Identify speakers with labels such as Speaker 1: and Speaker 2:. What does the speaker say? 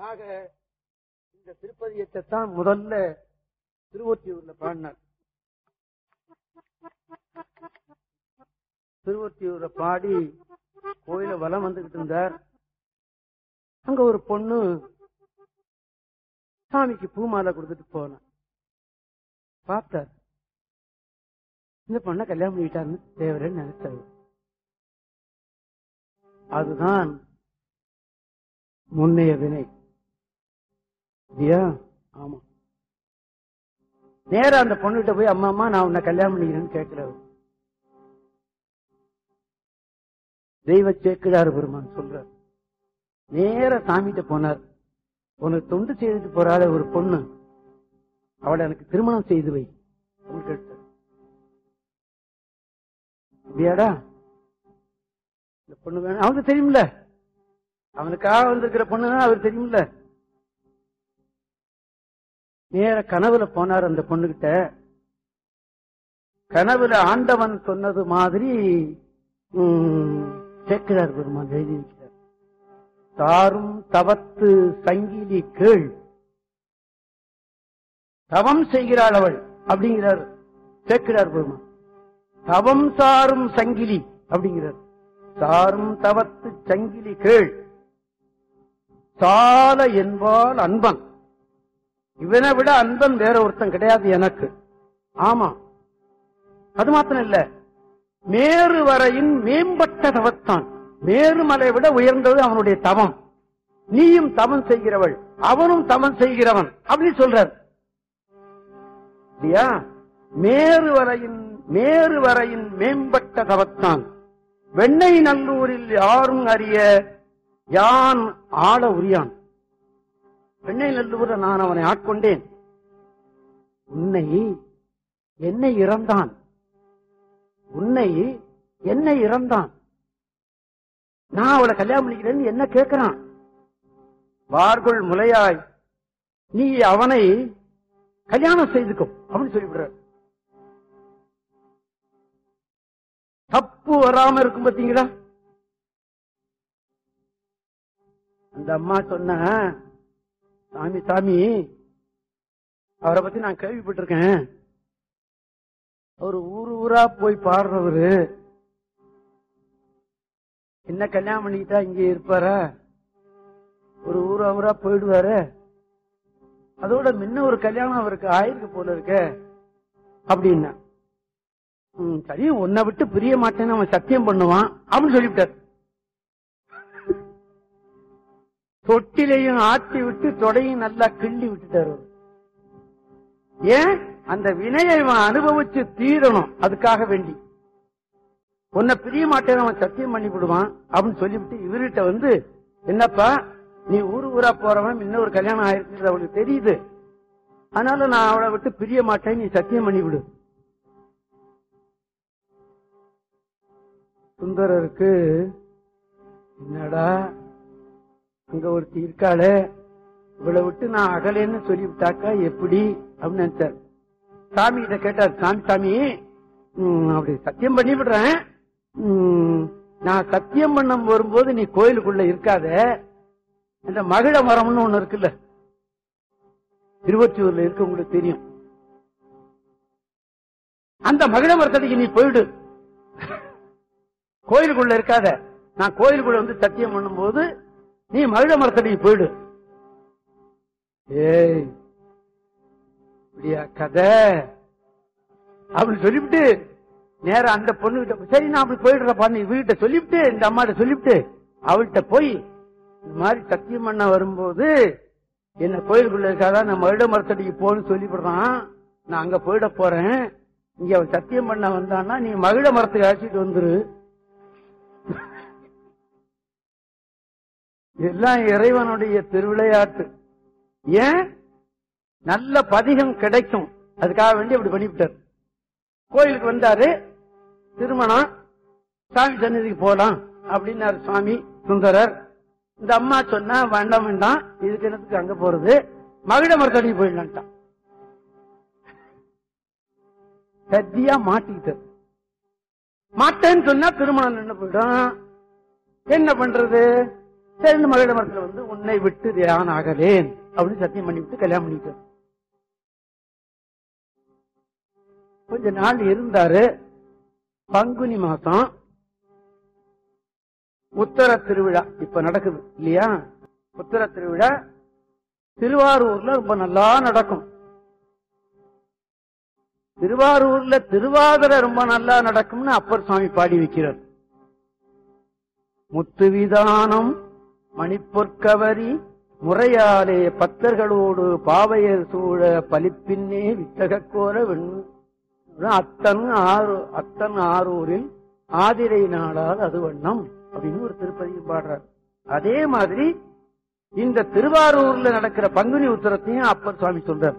Speaker 1: ஆக இந்த திருப்பதியத்தை தான் முதல்ல திருவொற்றியூர்ல பாடினார் திருவொற்றியூர்ல பாடி கோயில வலம் வந்துகிட்டு இருந்தார் அங்க ஒரு பொண்ணு சாமிக்கு பூமாலை கொடுத்துட்டு போனான் பார்த்தார் இந்த பொண்ணை கல்யாணம் பண்ணிட்டாருன்னு தேவரன்னு நினைச்சாரு அதுதான் முன்னைய வினை இல்லையா ஆமா நேரா அந்த பொண்ணுகிட்ட போய் அம்மா அம்மா நான் உன்னை கல்யாணம் பண்ணிக்கிறேன்னு கேட்கிறவர் தெய்வ சேக்கிழார் பெருமான் சொல்றார் நேர சாமிகிட்ட போனார் உனக்கு தொண்டு செய்துட்டு போறாள ஒரு பொண்ணு அவளை எனக்கு திருமணம் செய்து வை அப்படின்னு கேட்டார் அப்படியாடா இந்த பொண்ணு வேணும் அவனுக்கு தெரியும்ல அவனுக்காக வந்திருக்கிற பொண்ணுதான் அவர் தெரியும்ல நேர கனவுல போனார் அந்த பொண்ணுகிட்ட கனவுல ஆண்டவன் சொன்னது மாதிரி ம், சேக்கிழார் பெருமான் எழுதியிருக்கிறார் தாரும் தவத்து சங்கிலி கீழ் தவம் செய்கிறாள் அவள் அப்படிங்கிறார் சேக்கிழார் பெருமான் தவம் சாரும் சங்கிலி அப்படிங்கிறார் சாரும் தவத்து சங்கிலி கீழ் சால என்பால் அன்பன் இவனை விட அன்பன் வேற ஒருத்தன் கிடையாது எனக்கு ஆமா அது மாத்திரம் இல்ல மேரு வரையின் மேம்பட்ட தவத்தான் மேருமலை விட உயர்ந்தது அவனுடைய தவம் நீயும் தவம் செய்கிறவள் அவனும் தவம் செய்கிறவன் அப்படி சொல்றார் இல்லையா மேரு வரையின் மேரு வரையின் மேம்பட்ட தவத்தான் வெண்ணை நல்லூரில் யாரும் அறிய யான் ஆள உரியான் வெண்ணை நல்லூர நான் அவனை ஆட்கொண்டேன் உன்னை என்னை இறந்தான் உன்னை என்னை இறந்தான் நான் அவளை கல்யாணம் பண்ணிக்கிறேன்னு என்ன கேட்கிறான் வார்குள் முலையாய் நீ அவனை கல்யாணம் செய்துக்கோ அப்படின்னு சொல்லிவிடுற தப்பு வராம இருக்கும் பாத்தீங்களா அந்த அம்மா சொன்ன சாமி சாமி அவரை பத்தி நான் கேள்விப்பட்டிருக்கேன் அவர் ஊரு ஊரா போய் பாடுறவரு என்ன கல்யாணம் பண்ணிக்கிட்டா இங்க இருப்பாரா ஒரு ஊரா ஊரா போயிடுவாரு அதோட முன்ன ஒரு கல்யாணம் அவருக்கு ஆயிருக்கு போல இருக்க அப்படின்னா ம், சரி உன்னை விட்டு பிரிய மாட்டேன்னு அவன் சத்தியம் பண்ணுவான் அப்படின்னு சொல்லிவிட்டார் தொட்டிலையும் ஆட்டி விட்டு தொடையும் நல்லா கிள்ளி விட்டுட்டாரு அவரு. ஏன் அந்த வினையை இவன் அனுபவிச்சு தீரணும் அதுக்காக வேண்டி உன்னை பிரிய மாட்டேன்னு அவன் சத்தியம் பண்ணி விடுவான் அப்படின்னு சொல்லிவிட்டு இவர்கிட்ட வந்து என்னப்பா நீ ஊரு ஊரா போறவன் இன்னும் ஒரு கல்யாணம் ஆயிருக்குது அவளுக்கு தெரியுது அதனால நான் அவளை விட்டு பிரிய மாட்டேன் நீ சத்தியம் பண்ணி விடு சுந்தரருக்கு என்னடா அங்க ஒருத்தி இருக்காளே இவளை விட்டு நான் அகலேன்னு சொல்லிவிட்டாக்கா எப்படி அப்படின்னு நினைச்சார் சாமி கிட்ட கேட்டார் சாமி சாமி ம், அப்படி சத்தியம் பண்ணி விடுறேன் ம், நான் சத்தியம் பண்ண வரும்போது நீ கோயிலுக்குள்ள இருக்காத இந்த மகிழ மரம்னு ஒண்ணு இருக்குல்ல திருவொற்றியூர்ல இருக்கு உங்களுக்கு தெரியும் அந்த மகிழ மரத்தடிக்கு நீ போயிடு கோயிலுக்குள்ள இருக்காத நான் கோயிலுக்குள்ள வந்து சத்தியம் பண்ணும்போது நீ மகிழ மரத்தடிக்கு போயிடு ஏய் இப்படியா கதை அப்படின்னு சொல்லிவிட்டு நேரா அந்த பொண்ணு கிட்ட சரி நான் அப்படி போயிடுறப்பா நீ வீட்டை சொல்லிவிட்டு இந்த அம்மாட்ட சொல்லிவிட்டு அவள்கிட்ட போய் இந்த மாதிரி சத்தியம் பண்ண வரும்போது என்ன கோயிலுக்குள்ள இருக்காதா நான் மருட மரத்தடிக்கு போன்னு சொல்லிவிடுறான் நான் அங்க போயிட போறேன் இங்க அவன் சத்தியம் பண்ண வந்தான்னா நீ மகிழ மரத்துக்கு அழைச்சிட்டு வந்துரு எல்லாம் இறைவனுடைய திருவிளையாட்டு ஏன் நல்ல பதிகம் கிடைக்கும் அதுக்காக வேண்டி அப்படி பண்ணிவிட்டார் கோயிலுக்கு வந்தாரு திருமணம் சாமி சன்னதிக்கு போலாம் அப்படின்னாரு சுவாமி சுந்தரர் இந்த அம்மா சொன்னா வேண்டாம் வேண்டாம் இதுக்கு என்னத்துக்கு அங்க போறது மகிழ மரத்தடி போயிடலான்ட்டான் சத்தியா மாட்டிக்கிட்டார் மாட்டேன்னு சொன்னா திருமணம் நின்று போயிடும் என்ன பண்றது சரி இந்த மகளிர் மரத்துல வந்து உன்னை விட்டு யான் ஆகலேன் அப்படின்னு சத்தியம் பண்ணி விட்டு கல்யாணம் பண்ணிட்டார் கொஞ்ச நாள் இருந்தாரு பங்குனி மாசம் உத்தர திருவிழா இப்ப நடக்குது இல்லையா உத்தர திருவிழா திருவாரூர்ல ரொம்ப நல்லா நடக்கும் திருவாரூர்ல திருவாதிரை ரொம்ப நல்லா நடக்கும்னு அப்பர் சுவாமி பாடி வைக்கிறார் முத்துவிதானம் மணிப்பொற்கவரி முறையாலே பத்தர்களோடு பாவையர் சூழ பலிப்பின்னே வித்தக கோர வெண் அத்தன் ஆறு அத்தன் ஆரூரில் ஆதிரை நாடால் அது வண்ணம் அப்படின்னு ஒரு திருப்பதியும் பாடுறார் அதே மாதிரி இந்த திருவாரூர்ல நடக்கிற பங்குனி உத்தரத்தையும் அப்பர் சுவாமி சொல்றார்